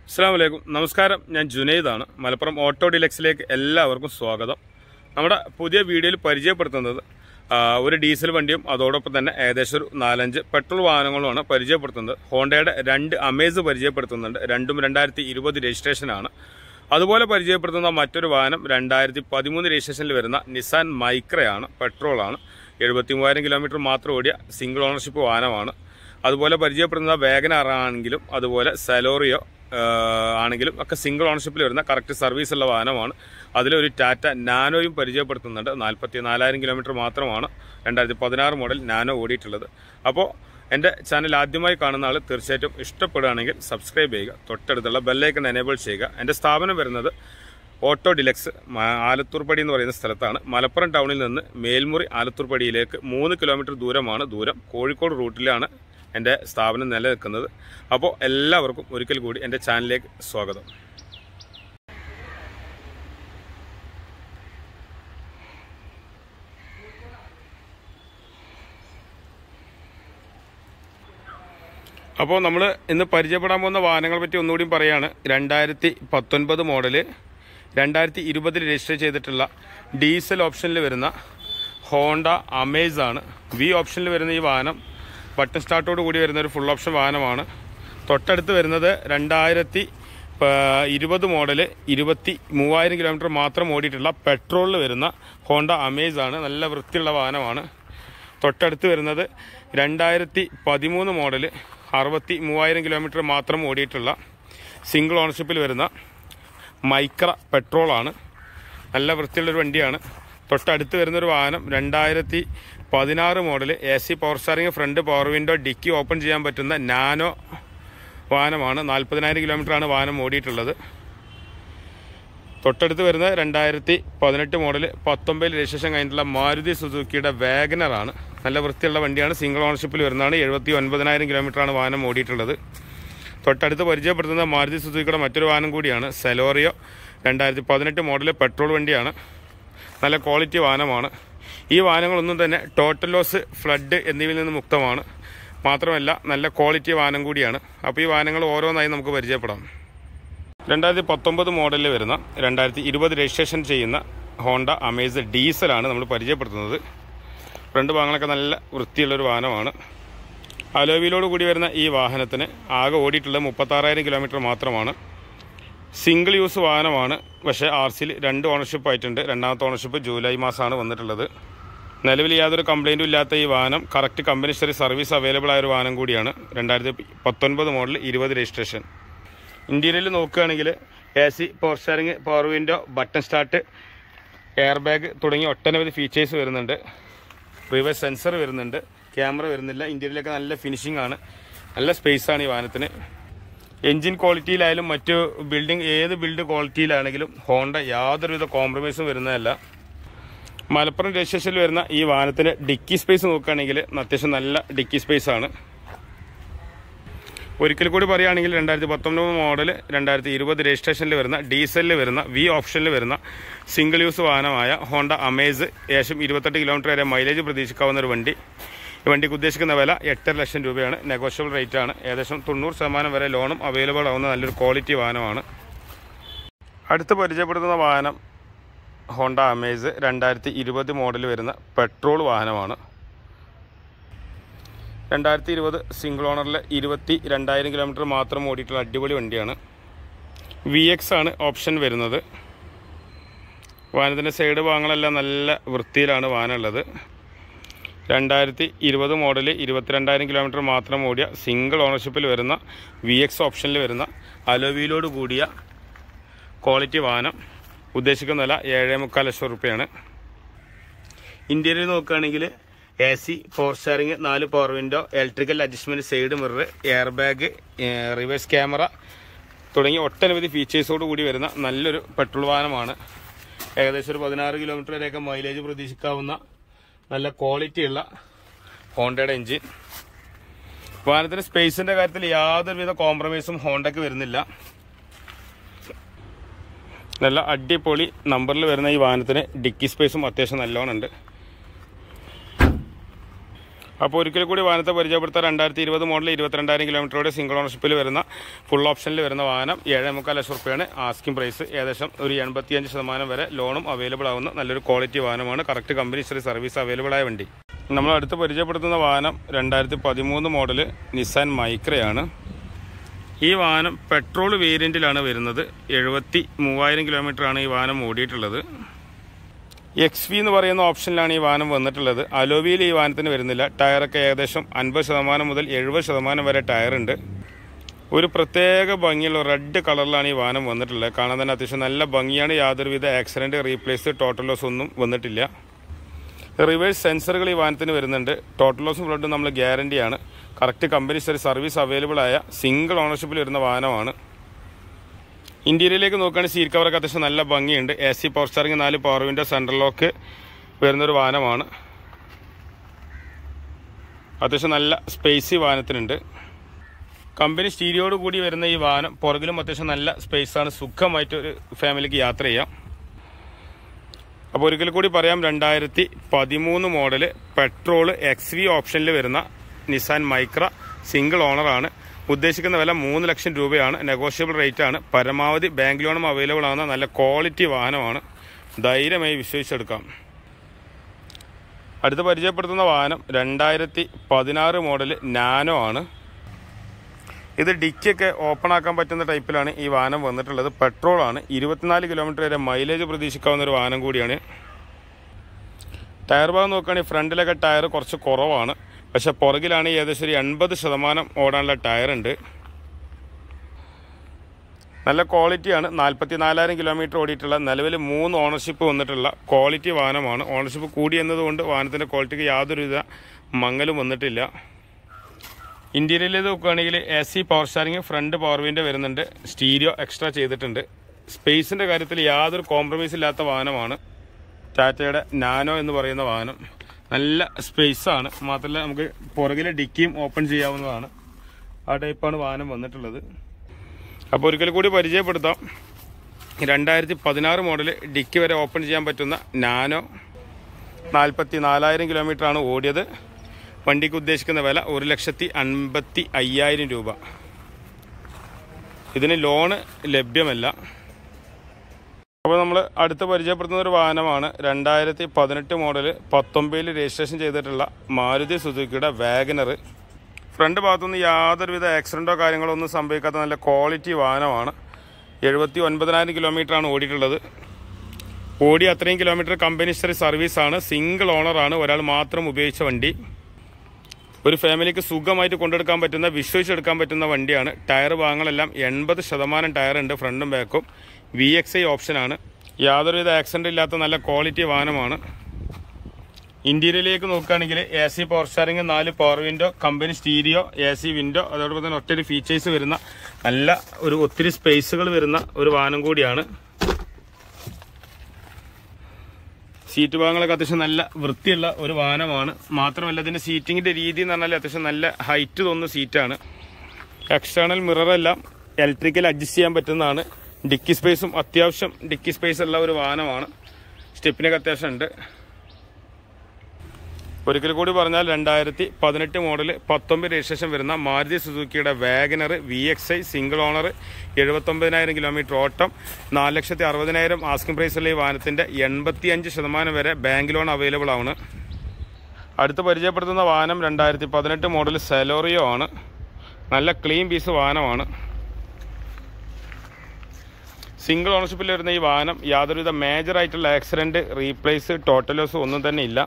അസ്സാം വലൈക്കും നമസ്കാരം ഞാൻ ജുനൈദാണ് മലപ്പുറം ഓട്ടോ ഡിലക്സിലേക്ക് എല്ലാവർക്കും സ്വാഗതം നമ്മുടെ പുതിയ വീഡിയോയിൽ പരിചയപ്പെടുത്തുന്നത് ആ, ഒരു ഡീസൽ വണ്ടിയും അതോടൊപ്പം തന്നെ ഏകദേശം ഒരു നാലഞ്ച് പെട്രോൾ വാഹനങ്ങളുമാണ് പരിചയപ്പെടുത്തുന്നത് ഹോണ്ടയുടെ രണ്ട് അമേസ് പരിചയപ്പെടുത്തുന്നുണ്ട് രണ്ടും രണ്ടായിരത്തി ഇരുപത് രജിസ്ട്രേഷനാണ് അതുപോലെ പരിചയപ്പെടുത്തുന്ന മറ്റൊരു വാഹനം രണ്ടായിരത്തി പതിമൂന്ന് രജിസ്ട്രേഷനിൽ വരുന്ന നിസാൻ മൈക്രയാണ് പെട്രോളാണ് എഴുപത്തി മൂവായിരം കിലോമീറ്റർ മാത്രം ഓടിയ സിംഗിൾ ഓണർഷിപ്പ് വാഹനമാണ് അതുപോലെ പരിചയപ്പെടുന്ന വേഗനാർ ആണെങ്കിലും അതുപോലെ സെലോറിയോ ആഹ് ആണെങ്കിലും ഒക്കെ സിംഗിൾ ഓണർഷിപ്പിൽ വരുന്ന കറക്റ്റ് സർവീസ് ഉള്ള വാഹനമാണ് അതിലൊരു ടാറ്റ നാനോയും പരിചയപ്പെടുത്തുന്നുണ്ട് നാൽപ്പത്തി നാലായിരം കിലോമീറ്റർ മാത്രമാണ് രണ്ടായിരത്തി പതിനാറ് മോഡൽ നാനോ ഓടിയിട്ടുള്ളത് അപ്പോൾ എൻ്റെ ചാനൽ ആദ്യമായി കാണുന്ന ആൾ തീർച്ചയായിട്ടും ഇഷ്ടപ്പെടുകയാണെങ്കിൽ സബ്സ്ക്രൈബ് ചെയ്യുക തൊട്ടടുത്തുള്ള ബെല്ലൈക്കൺ എനേബിൾ ചെയ്യുക എൻ്റെ സ്ഥാപനം വരുന്നത് ഓട്ടോ ഡിലക്സ് മ- ആലത്തൂർപ്പടി എന്ന് പറയുന്ന സ്ഥലത്താണ് മലപ്പുറം ടൗണിൽ നിന്ന് മേൽമുറി ആലത്തൂർപ്പടിയിലേക്ക് മൂന്ന് കിലോമീറ്റർ ദൂരമാണ് ദൂരം കോഴിക്കോട് റൂട്ടിലാണ് എൻ്റെ സ്ഥാപനം നിലനിൽക്കുന്നത് അപ്പോൾ എല്ലാവർക്കും ഒരിക്കൽ കൂടി എൻ്റെ ചാനലിലേക്ക് സ്വാഗതം അപ്പോൾ നമ്മൾ ഇന്ന് പരിചയപ്പെടാൻ പോകുന്ന വാഹനങ്ങളെ പറ്റി ഒന്നുകൂടിയും പറയാണ് രണ്ടായിരത്തി പത്തൊൻപത് മോഡല് രണ്ടായിരത്തി ഇരുപതിൽ രജിസ്റ്റർ ചെയ്തിട്ടുള്ള ഡീസൽ ഓപ്ഷനിൽ വരുന്ന ഹോണ്ട അമേസ് ആണ് വി ഓപ്ഷനിൽ വരുന്ന ഈ വാഹനം ബട്ടൺ സ്റ്റാർട്ടോട് കൂടി വരുന്ന ഒരു ഫുൾ ഓപ്ഷൻ വാഹനമാണ് തൊട്ടടുത്ത് വരുന്നത് രണ്ടായിരത്തി ഇരുപത് മോഡല് ഇരുപത്തി മൂവായിരം കിലോമീറ്റർ മാത്രം ഓടിയിട്ടുള്ള പെട്രോളിൽ വരുന്ന ഹോണ്ട അമേസ് ആണ് നല്ല വൃത്തിയുള്ള വാഹനമാണ് തൊട്ടടുത്ത് വരുന്നത് രണ്ടായിരത്തി പതിമൂന്ന് മോഡല് അറുപത്തി മൂവായിരം കിലോമീറ്റർ മാത്രം ഓടിയിട്ടുള്ള സിംഗിൾ ഓണർഷിപ്പിൽ വരുന്ന മൈക്ര പെട്രോളാണ് നല്ല വൃത്തിയുള്ളൊരു വണ്ടിയാണ് തൊട്ടടുത്ത് വരുന്നൊരു വാഹനം രണ്ടായിരത്തി പതിനാറ് model A C power steering front power window dickey open ചെയ്യാൻ പറ്റുന്ന നാനോ വാഹനമാണ് നാൽപ്പതിനായിരം കിലോമീറ്ററാണ് വാഹനം ഓടിയിട്ടുള്ളത് തൊട്ടടുത്ത് വരുന്നത് രണ്ടായിരത്തി പതിനെട്ട് മോഡൽ പത്തൊമ്പതിൽ രജിസ്ട്രേഷൻ കഴിഞ്ഞിട്ടുള്ള മാരുതി സുസുക്കിയുടെ വാഗനറാണ് നല്ല വൃത്തിയുള്ള വണ്ടിയാണ് സിംഗിൾ ഓണർഷിപ്പിൽ വരുന്നതാണ് എഴുപത്തി ഒൻപതിനായിരം കിലോമീറ്ററാണ് വാഹനം ഓടിയിട്ടുള്ളത് തൊട്ടടുത്ത് പരിചയപ്പെടുത്തുന്ന മാരുതി സുസുക്കിയുടെ മറ്റൊരു വാഹനം കൂടിയാണ് സെലോറിയോ രണ്ടായിരത്തി പതിനെട്ട് മോഡൽ പെട്രോൾ വണ്ടിയാണ് നല്ല ക്വാളിറ്റി വാഹനമാണ് ഈ വാഹനങ്ങളൊന്നും തന്നെ ടോട്ടൽ ലോസ് ഫ്ലഡ് എന്നിവയിൽ നിന്ന് മുക്തമാണ് മാത്രമല്ല നല്ല ക്വാളിറ്റി വാഹനം കൂടിയാണ് അപ്പോൾ ഈ വാഹനങ്ങൾ ഓരോന്നായി നമുക്ക് പരിചയപ്പെടാം രണ്ടായിരത്തി പത്തൊമ്പത് മോഡലിൽ വരുന്ന രണ്ടായിരത്തി ഇരുപത് രജിസ്ട്രേഷൻ ചെയ്യുന്ന ഹോണ്ട അമേസ് ഡീസലാണ് നമ്മൾ പരിചയപ്പെടുത്തുന്നത് ഫ്രണ്ട് ഭാഗങ്ങളൊക്കെ നല്ല വൃത്തിയുള്ളൊരു വാഹനമാണ് അലോവിയിലോട് കൂടി വരുന്ന ഈ വാഹനത്തിന് ആകെ ഓടിയിട്ടുള്ളത് മുപ്പത്താറായിരം കിലോമീറ്റർ മാത്രമാണ് സിംഗിൾ യൂസ് വാഹനമാണ് പക്ഷേ ആർ സിയിൽ രണ്ട് ഓണർഷിപ്പ് ആയിട്ടുണ്ട് രണ്ടാമത്തെ ഓണർഷിപ്പ് ജൂലൈ മാസമാണ് വന്നിട്ടുള്ളത് നിലവിൽ യാതൊരു കംപ്ലൈൻറ്റും ഇല്ലാത്ത ഈ വാഹനം correct company history service available ആയ ഒരു വാഹനം കൂടിയാണ് രണ്ടായിരത്തി പത്തൊൻപത് മോഡൽ ഇരുപത് രജിസ്ട്രേഷൻ ഇന്റീരിയറിൽ നോക്കുകയാണെങ്കിൽ A C power steering power window button start air bag തുടങ്ങിയ ഒട്ടനവധി ഫീച്ചേഴ്സ് വരുന്നുണ്ട് റിവേഴ്സ് സെൻസർ വരുന്നുണ്ട് ക്യാമറ വരുന്നില്ല ഇന്റീരിയറിലൊക്കെ നല്ല ഫിനിഷിംഗ് ആണ് നല്ല സ്പേസ് ആണ് ഈ വാഹനത്തിന് എൻജിൻ ക്വാളിറ്റിയിലായാലും മറ്റ് ബിൽഡിംഗ് ഏത് ബിൽഡ് ക്വാളിറ്റിയിലാണെങ്കിലും ഹോണ്ട യാതൊരുവിധ കോംപ്രമൈസും വരുന്നതല്ല മലപ്പുറം രജിസ്ട്രേഷനിൽ വരുന്ന ഈ വാഹനത്തിന് ഡിക്കി സ്പേസ് നോക്കുകയാണെങ്കിൽ അത്യാവശ്യം നല്ല ഡിക്കി സ്പേസ് ആണ് ഒരിക്കൽ കൂടി പറയുകയാണെങ്കിൽ രണ്ടായിരത്തി പത്തൊമ്പത് മോഡൽ രണ്ടായിരത്തി ഇരുപത് രജിസ്ട്രേഷനിൽ വരുന്ന ഡീസലിൽ വരുന്ന വി ഓപ്ഷനിൽ വരുന്ന സിംഗിൾ യൂസ് വാഹനമായ ഹോണ്ട അമേസ് ഏകദേശം ഇരുപത്തെട്ട് കിലോമീറ്റർ വരെ മൈലേജ് പ്രതീക്ഷിക്കാവുന്ന ഒരു വണ്ടി ഈ വണ്ടിക്ക് ഉദ്ദേശിക്കുന്ന വില എട്ടര ലക്ഷം രൂപയാണ് നെഗോഷ്യബിൾ റേറ്റ് ആണ് ഏകദേശം തൊണ്ണൂറ് ശതമാനം വരെ ലോണും അവൈലബിൾ ആവുന്ന നല്ലൊരു ക്വാളിറ്റി വാഹനമാണ് അടുത്ത് പരിചയപ്പെടുത്തുന്ന വാഹനം ഹോണ്ട അമേസ് രണ്ടായിരത്തി ഇരുപത് മോഡൽ വരുന്ന പെട്രോൾ വാഹനമാണ് രണ്ടായിരത്തി ഇരുപത് സിംഗിൾ ഓണറിൽ ഇരുപത്തി രണ്ടായിരം കിലോമീറ്റർ മാത്രം ഓടിയിട്ടുള്ള അടിപൊളി വണ്ടിയാണ് വി എക്സ് ആണ് ഓപ്ഷൻ വരുന്നത് വാഹനത്തിൻ്റെ സൈഡ് ഭാഗങ്ങളെല്ലാം നല്ല വൃത്തിയിലാണ് വാഹനം ഉള്ളത് രണ്ടായിരത്തി ഇരുപത് മോഡൽ ഇരുപത്തിരണ്ടായിരം കിലോമീറ്റർ മാത്രം ഓടിയ സിംഗിൾ ഓണർഷിപ്പിൽ വരുന്ന വി എക്സ് ഓപ്ഷനിൽ വരുന്ന അലോവിയിലോട് കൂടിയ ക്വാളിറ്റി വാഹനം ഉദ്ദേശിക്കുന്ന വില ഏഴേ മുക്കാൽ ലക്ഷം റുപ്യയാണ് ഇന്ത്യയിൽ നോക്കുകയാണെങ്കിൽ എ സി ഫോർ സ്റ്റാറിങ് നാല് power window electrical adjustment side mirror air bag reverse camera തുടങ്ങിയ ഒട്ടനവധി ഫീച്ചേഴ്സോട് കൂടി വരുന്ന നല്ലൊരു പെട്രോൾ വാഹനമാണ് ഏകദേശം ഒരു പതിനാറ് കിലോമീറ്റർ വരെയൊക്കെ മൈലേജ് പ്രതീക്ഷിക്കാവുന്ന നല്ല ക്വാളിറ്റിയുള്ള ഹോണ്ടയുടെ എഞ്ചിൻ വാഹനത്തിന്റെ സ്പേസിന്റെ കാര്യത്തിൽ യാതൊരുവിധ കോംപ്രമൈസും ഹോണ്ടയ്ക്ക് വരുന്നില്ല നല്ല അടിപൊളി നമ്പറിൽ വരുന്ന ഈ വാഹനത്തിന് ഡിക്കി സ്പേസും അത്യാവശ്യം നല്ലോണം ഉണ്ട് അപ്പോൾ ഒരിക്കൽ കൂടി വാഹനത്തെ പരിചയപ്പെടുത്താൻ രണ്ടായിരത്തി ഇരുപത് മോഡൽ ഇരുപത്തിരണ്ടായിരം കിലോമീറ്ററോടെ സിംഗിൾ ഓണർഷിപ്പിൽ വരുന്ന ഫുൾ ഓപ്ഷനിൽ വരുന്ന വാഹനം ഏഴേ മുക്കാൽ ലക്ഷം റുപ്യാണ് ആസ്കിംഗ് പ്രൈസ് ഏകദേശം ഒരു എൺപത്തിയഞ്ച് ശതമാനം വരെ ലോണും അവൈലബിൾ ആവുന്ന നല്ലൊരു ക്വാളിറ്റി വാഹനമാണ് correct company history service available ആയ വണ്ടി നമ്മൾ അടുത്ത് പരിചയപ്പെടുത്തുന്ന വാഹനം രണ്ടായിരത്തി പതിമൂന്ന് മോഡൽ നിസാൻ മൈക്രയാണ് ഈ വാഹനം പെട്രോൾ വേരിയൻറ്റിലാണ് വരുന്നത് എഴുപത്തി മൂവായിരം കിലോമീറ്ററാണ് ഈ വാഹനം ഓടിയിട്ടുള്ളത് എക്സ് വി എന്ന് പറയുന്ന ഓപ്ഷനിലാണ് ഈ വാഹനം വന്നിട്ടുള്ളത് അലോവിയിൽ ഈ വാഹനത്തിന് വരുന്നില്ല ടയറൊക്കെ ഏകദേശം അൻപത് ശതമാനം മുതൽ എഴുപത് ശതമാനം വരെ ടയറുണ്ട് ഒരു പ്രത്യേക ഭംഗിയുള്ള റെഡ് കളറിലാണ് ഈ വാഹനം വന്നിട്ടുള്ളത് കാണാൻ തന്നെ അത്യാവശ്യം നല്ല ഭംഗിയാണ് യാതൊരുവിധ ആക്സിഡൻറ്റ് റീപ്ലേസ് ടോട്ടൽ ലോസ് ഒന്നും വന്നിട്ടില്ല റിവേഴ്സ് സെൻസറുകൾ ഈ വാഹനത്തിന് വരുന്നുണ്ട് ടോട്ടൽ ലോസും ഫ്ലഡും നമ്മൾ ഗ്യാരണ്ടിയാണ് കറക്റ്റ് കമ്പനി സർവീസ് അവൈലബിൾ ആയ സിംഗിൾ ഓണർഷിപ്പിൽ വരുന്ന വാഹനമാണ് ഇന്റീരിയറിലേക്ക് നോക്കുകയാണെങ്കിൽ സീറ്റ് കവറൊക്കെ അത്യാവശ്യം നല്ല ഭംഗിയുണ്ട് എ സി പവർ സ്റ്റാറിംഗ് നാല് പവർ വിൻഡോ സെൻട്രൽ ലോക്ക് വരുന്നൊരു വാഹനമാണ് അത്യാവശ്യം നല്ല സ്പേസി വാഹനത്തിനുണ്ട് കമ്പനി സ്റ്റീരിയോട് കൂടി വരുന്ന ഈ വാഹനം പുറകിലും അത്യാവശ്യം നല്ല സ്പേസാണ് സുഖമായിട്ട് ഒരു ഫാമിലിക്ക് യാത്ര ചെയ്യാം അപ്പോൾ ഒരിക്കൽ കൂടി പറയാം രണ്ടായിരത്തി പതിമൂന്ന് മോഡല് പെട്രോൾ എക്സ് വി ഓപ്ഷനിൽ വരുന്ന നിസാൻ മൈക്ര സിംഗിൾ ഓണറാണ് ഉദ്ദേശിക്കുന്ന വില മൂന്ന് ലക്ഷം രൂപയാണ് നെഗോഷ്യബിൾ റേറ്റ് ആണ് പരമാവധി ബാങ്ക് ലോണും അവൈലബിൾ ആകുന്ന നല്ല ക്വാളിറ്റി വാഹനമാണ് ധൈര്യമായി വിശ്വസിച്ചെടുക്കാം അടുത്ത് പരിചയപ്പെടുത്തുന്ന വാഹനം രണ്ടായിരത്തി പതിനാറ് മോഡൽ നാനോ ആണ് ഇത് ഡിക്കൊക്കെ ഓപ്പൺ ആക്കാൻ പറ്റുന്ന ടൈപ്പിലാണ് ഈ വാഹനം വന്നിട്ടുള്ളത് പെട്രോൾ ആണ് ഇരുപത്തിനാല് കിലോമീറ്റർ വരെ മൈലേജ് പ്രതീക്ഷിക്കാവുന്ന ഒരു വാഹനം കൂടിയാണ് ടയർ ഭാഗം നോക്കുകയാണെങ്കിൽ ഫ്രണ്ടിലൊക്കെ ടയർ കുറച്ച് കുറവാണ് പക്ഷെ പുറകിലാണ് ഏകദേശം ഒരു എൺപത് ശതമാനം ഓടാനുള്ള ടയർ ഉണ്ട് നല്ല ക്വാളിറ്റിയാണ് നാൽപ്പത്തി നാലായിരം കിലോമീറ്റർ ഓടിയിട്ടുള്ള നിലവിൽ മൂന്ന് ഓണർഷിപ്പ് വന്നിട്ടുള്ള ക്വാളിറ്റി വാഹനമാണ് ഓണർഷിപ്പ് കൂടി എന്നതുകൊണ്ട് വാഹനത്തിൻ്റെ ക്വാളിറ്റിക്ക് യാതൊരുവിധ മങ്ങലും വന്നിട്ടില്ല ഇന്റീരിയറിൽ നോക്കുകയാണെങ്കിൽ A C power steering front power window വരുന്നുണ്ട് സ്റ്റീരിയോ എക്സ്ട്രാ ചെയ്തിട്ടുണ്ട് സ്പേസിൻ്റെ കാര്യത്തിൽ യാതൊരു കോംപ്രമൈസ് ഇല്ലാത്ത വാഹനമാണ് ടാറ്റയുടെ നാനോ എന്ന് പറയുന്ന വാഹനം നല്ല സ്പേസാണ് മാത്രമല്ല നമുക്ക് പുറകിലെ ഡിക്കിയും ഓപ്പൺ ചെയ്യാവുന്നതാണ് ആ ടൈപ്പാണ് വാഹനം വന്നിട്ടുള്ളത് അപ്പോൾ ഒരിക്കൽ കൂടി പരിചയപ്പെടുത്താം രണ്ടായിരത്തി പതിനാറ് മോഡൽ ഡിക്കി വരെ ഓപ്പൺ ചെയ്യാൻ പറ്റുന്ന നാനോ നാൽപ്പത്തി നാലായിരം കിലോമീറ്ററാണ് ഓടിയത് വണ്ടിക്ക് ഉദ്ദേശിക്കുന്ന വില ഒരു ലക്ഷത്തി അൻപത്തി അയ്യായിരം രൂപ ഇതിന് ലോണ് ലഭ്യമല്ല അപ്പോൾ നമ്മൾ അടുത്ത് പരിചയപ്പെടുത്തുന്ന ഒരു വാഹനമാണ് രണ്ടായിരത്തി പതിനെട്ട് മോഡൽ പത്തൊമ്പതിൽ രജിസ്ട്രേഷൻ ചെയ്തിട്ടുള്ള മാരുതി സുസുക്കിയുടെ വാഗനർ ഫ്രണ്ട് ഭാഗത്തുനിന്ന് യാതൊരുവിധ ആക്സിഡൻറ്റോ കാര്യങ്ങളോ ഒന്നും സംഭവിക്കാത്ത നല്ല ക്വാളിറ്റി വാഹനമാണ് എഴുപത്തി ഒൻപതിനായിരം കിലോമീറ്ററാണ് ഓടിയിട്ടുള്ളത് ഓടി അത്രയും കിലോമീറ്റർ കമ്പനി സർവീസാണ് സിംഗിൾ ഓണറാണ് ഒരാൾ മാത്രം ഉപയോഗിച്ച വണ്ടി ഒരു ഫാമിലിക്ക് സുഖമായിട്ട് കൊണ്ടെടുക്കാൻ പറ്റുന്ന വിശ്വസിച്ചെടുക്കാൻ പറ്റുന്ന വണ്ടിയാണ് ടയർ ഭാഗങ്ങളെല്ലാം എൺപത് ശതമാനം ടയർ ഉണ്ട് ഫ്രണ്ടും ബാക്കും വി എക്സ് ഐ ഓപ്ഷനാണ് യാതൊരുവിധ ആക്സിഡൻ്റ് ഇല്ലാത്ത നല്ല ക്വാളിറ്റി വാഹനമാണ് ഇന്റീരിയറിലേക്ക് നോക്കുകയാണെങ്കിൽ എ സി പവർ സ്റ്റാറിംഗ് നാല് power window company stereo A C window അതോടൊപ്പം തന്നെ ഒറ്റൊരു ഫീച്ചേഴ്സ് വരുന്ന നല്ല ഒരു ഒത്തിരി സ്പേസുകൾ വരുന്ന ഒരു വാഹനം കൂടിയാണ് സീറ്റ് ഭാഗങ്ങളൊക്കെ അത്യാവശ്യം നല്ല വൃത്തിയുള്ള ഒരു വാഹനമാണ് മാത്രമല്ല ഇതിന്റെ സീറ്റിങ്ങിന്റെ രീതി എന്ന് പറഞ്ഞാൽ അത്യാവശ്യം നല്ല ഹൈറ്റ് തോന്നുന്ന സീറ്റാണ് എക്സ്റ്റേണൽ മിററെല്ലാം ഇലക്ട്രിക്കൽ അഡ്ജസ്റ്റ് ചെയ്യാൻ പറ്റുന്നതാണ് ഡിക്കി സ്പേസും അത്യാവശ്യം ഡിക്കി സ്പേസ് ഉള്ള ഒരു വാഹനമാണ് സ്റ്റെപ്പിനൊക്കെ അത്യാവശ്യം ഉണ്ട് ഒരിക്കൽ കൂടി പറഞ്ഞാൽ രണ്ടായിരത്തി പതിനെട്ട് മോഡൽ പത്തൊമ്പത് രജിസ്ട്രേഷൻ വരുന്ന മാരുതി സുസുക്കിയുടെ Wagon R V X I single owner എഴുപത്തൊമ്പതിനായിരം കിലോമീറ്റർ ഓട്ടം നാല് ലക്ഷത്തി അറുപതിനായിരം ആസ്കിംഗ് പ്രൈസുള്ള ഈ വാഹനത്തിൻ്റെ എൺപത്തി അഞ്ച് ശതമാനം വരെ ബാങ്ക് ലോൺ അവൈലബിൾ ആണ് അടുത്ത് പരിചയപ്പെടുത്തുന്ന വാഹനം രണ്ടായിരത്തി പതിനെട്ട് മോഡൽ സെലോറിയോ ആണ് നല്ല ക്ലീൻ പീസ് വാഹനമാണ് സിംഗിൾ ഓണർഷിപ്പിൽ വരുന്ന ഈ വാഹനം യാതൊരുവിധ മേജർ ആയിട്ടുള്ള ആക്സിഡന്റ് റീപ്ലേസ് ടോട്ടലോസ് ഒന്നും തന്നെ ഇല്ല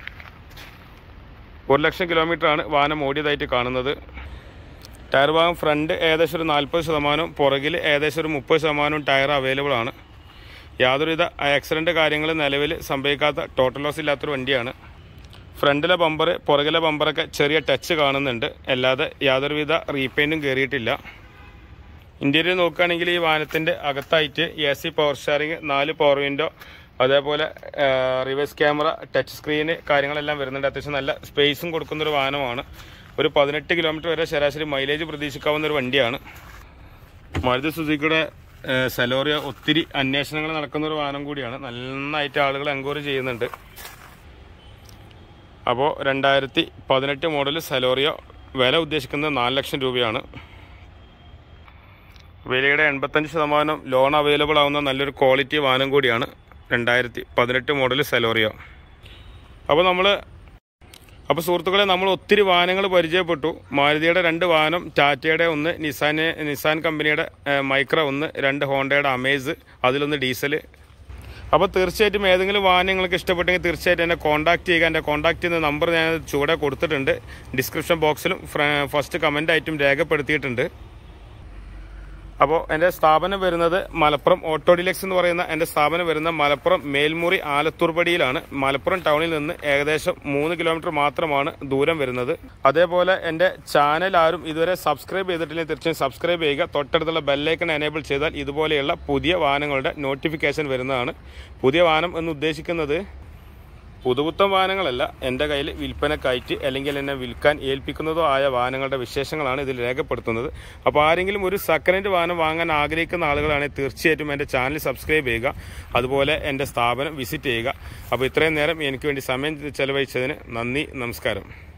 ഒരു ലക്ഷം കിലോമീറ്ററാണ് വാഹനം ഓടിയതായിട്ട് കാണുന്നത് ടയർ ഭാഗം ഫ്രണ്ട് ഏകദേശം ഒരു നാൽപ്പത് ശതമാനവും പുറകിൽ ഏകദേശം ഒരു മുപ്പത് ശതമാനവും ടയർ അവൈലബിൾ ആണ് യാതൊരുവിധ ആക്സിഡൻറ്റ് കാര്യങ്ങൾ നിലവിൽ സംഭവിക്കാത്ത ടോട്ടൽ ലോസ് ഇല്ലാത്തൊരു വണ്ടിയാണ് ഫ്രണ്ടിലെ ബമ്പർ പുറകിലെ ബമ്പറൊക്കെ ചെറിയ ടച്ച് കാണുന്നുണ്ട് അല്ലാതെ യാതൊരുവിധ റീപെയിൻറ്റും കയറിയിട്ടില്ല ഇന്ത്യയിൽ നോക്കുകയാണെങ്കിൽ ഈ വാഹനത്തിൻ്റെ അകത്തായിട്ട് എ സി പവർ സ്റ്റാറിങ് നാല് പവർ വിൻഡോ അതേപോലെ റിവേഴ്സ് ക്യാമറ ടച്ച് സ്ക്രീന് കാര്യങ്ങളെല്ലാം വരുന്നുണ്ട് അത്യാവശ്യം നല്ല സ്പേസും കൊടുക്കുന്ന ഒരു വാഹനമാണ് ഒരു പതിനെട്ട് കിലോമീറ്റർ വരെ ശരാശരി മൈലേജ് പ്രതീക്ഷിക്കാവുന്ന ഒരു വണ്ടിയാണ് മാരുതി സുസുക്കിയുടെ സെലോറിയ ഒത്തിരി അന്വേഷണങ്ങൾ നടക്കുന്ന ഒരു വാഹനം കൂടിയാണ് നന്നായിട്ട് ആളുകൾ എൻക്വയറി ചെയ്യുന്നുണ്ട് അപ്പോൾ രണ്ടായിരത്തി പതിനെട്ട് മോഡൽ സെലോറിയോ വില ഉദ്ദേശിക്കുന്നത് നാല് ലക്ഷം രൂപയാണ് വിലയുടെ എൺപത്തഞ്ച് ശതമാനം ലോൺ അവൈലബിൾ ആവുന്ന നല്ലൊരു ക്വാളിറ്റി വാഹനം കൂടിയാണ് രണ്ടായിരത്തി പതിനെട്ട് മോഡൽ സെലോറിയോ അപ്പോൾ നമ്മൾ അപ്പോൾ സുഹൃത്തുക്കളെ നമ്മൾ ഒത്തിരി വാഹനങ്ങൾ പരിചയപ്പെട്ടു മാരുതിയുടെ രണ്ട് വാഹനം ടാറ്റയുടെ ഒന്ന് നിസാന് നിസാൻ കമ്പനിയുടെ ഏഹ്, മൈക്ര ഒന്ന് രണ്ട് ഹോണ്ടയുടെ അമേസ് അതിലൊന്ന് ഡീസൽ അപ്പോൾ തീർച്ചയായിട്ടും ഏതെങ്കിലും വാഹനം നിങ്ങൾക്ക് ഇഷ്ടപ്പെട്ടെങ്കിൽ തീർച്ചയായിട്ടും എന്നെ കോൺടാക്ട് ചെയ്യുക എൻ്റെ കോൺടാക്ട് ചെയ്യുന്ന നമ്പർ ഞാൻ ചുവടെ കൊടുത്തിട്ടുണ്ട് ഡിസ്ക്രിപ്ഷൻ ബോക്സിലും ഫസ്റ്റ് കമൻ്റ് ആയിട്ടും രേഖപ്പെടുത്തിയിട്ടുണ്ട് അപ്പോൾ എൻ്റെ സ്ഥാപനം വരുന്നത് മലപ്പുറം ഓട്ടോ ഡിലക്സ് എന്ന് പറയുന്ന എൻ്റെ സ്ഥാപനം വരുന്ന മലപ്പുറം മേൽമുറി ആലത്തൂർപടിയിലാണ് മലപ്പുറം ടൗണിൽ നിന്ന് ഏകദേശം മൂന്ന് കിലോമീറ്റർ മാത്രമാണ് ദൂരം വരുന്നത് അതേപോലെ എൻ്റെ ചാനൽ ആരും ഇതുവരെ സബ്സ്ക്രൈബ് ചെയ്തിട്ടില്ലെങ്കിൽ തീർച്ചയായും സബ്സ്ക്രൈബ് ചെയ്യുക തൊട്ടടുത്തുള്ള ബെല്ലൈക്കൺ എനേബിൾ ചെയ്താൽ ഇതുപോലെയുള്ള പുതിയ വാഹനങ്ങളുടെ നോട്ടിഫിക്കേഷൻ വരുന്നതാണ് പുതിയ വാഹനം എന്ന് ഉദ്ദേശിക്കുന്നത് പുതുപുത്തൻ വാഹനങ്ങളല്ല എൻ്റെ കയ്യിൽ വിൽപ്പനക്കായിട്ട് അല്ലെങ്കിൽ എന്നെ വിൽക്കാൻ ഏൽപ്പിക്കുന്നതോ ആയ വാഹനങ്ങളുടെ വിശേഷങ്ങളാണ് ഇതിൽ രേഖപ്പെടുത്തുന്നത് അപ്പോൾ ആരെങ്കിലും ഒരു സെക്കൻഡ് ഹാൻഡ് വാഹനം വാങ്ങാൻ ആഗ്രഹിക്കുന്ന ആളുകളാണെങ്കിൽ തീർച്ചയായിട്ടും എൻ്റെ ചാനൽ സബ്സ്ക്രൈബ് ചെയ്യുക അതുപോലെ എൻ്റെ സ്ഥാപനം വിസിറ്റ് ചെയ്യുക അപ്പോൾ ഇത്രയും നേരം എനിക്ക് വേണ്ടി സമയം ചെലവഴിച്ചതിന് നന്ദി നമസ്കാരം